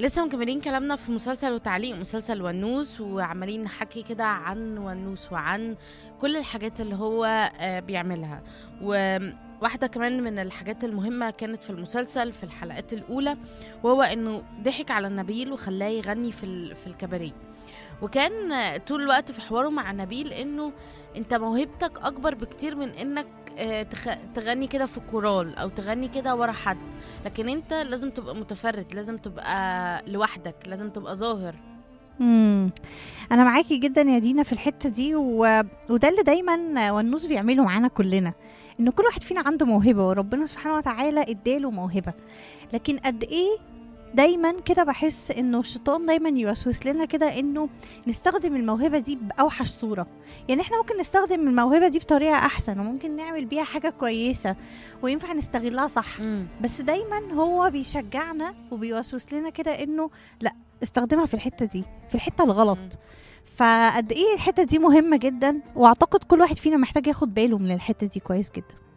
لسه مكملين كلامنا في مسلسل وتعليق مسلسل ونوس وعمالين نحكي كده عن ونوس وعن كل الحاجات اللي هو آه، بيعملها وواحدة كمان من الحاجات المهمة كانت في المسلسل في الحلقات الأولى وهو إنه ضحك على نبيل وخلاه يغني في ال- في الكباريه وكان آه، طول الوقت في حواره مع نبيل إنه أنت موهبتك أكبر بكتير من إنك آه، تخ- تغني كده في كورال أو تغني كده ورا حد لكن انت لازم تبقى متفرد لازم تبقى لوحدك لازم تبقى ظاهر امم انا معاكي جدا يا دينا في الحته دي و... وده اللي دايما والنوس بيعمله معانا كلنا ان كل واحد فينا عنده موهبه وربنا سبحانه وتعالى اداله موهبه لكن قد ايه دايما كده بحس انه الشيطان دايما يوسوس لنا كده انه نستخدم الموهبه دي باوحش صوره يعني احنا ممكن نستخدم الموهبه دي بطريقه احسن وممكن نعمل بيها حاجه كويسه وينفع نستغلها صح بس دايما هو بيشجعنا وبيوسوس لنا كده انه لا استخدمها في الحته دي في الحته الغلط مم. فقد ايه الحته دي مهمه جدا واعتقد كل واحد فينا محتاج ياخد باله من الحته دي كويس جدا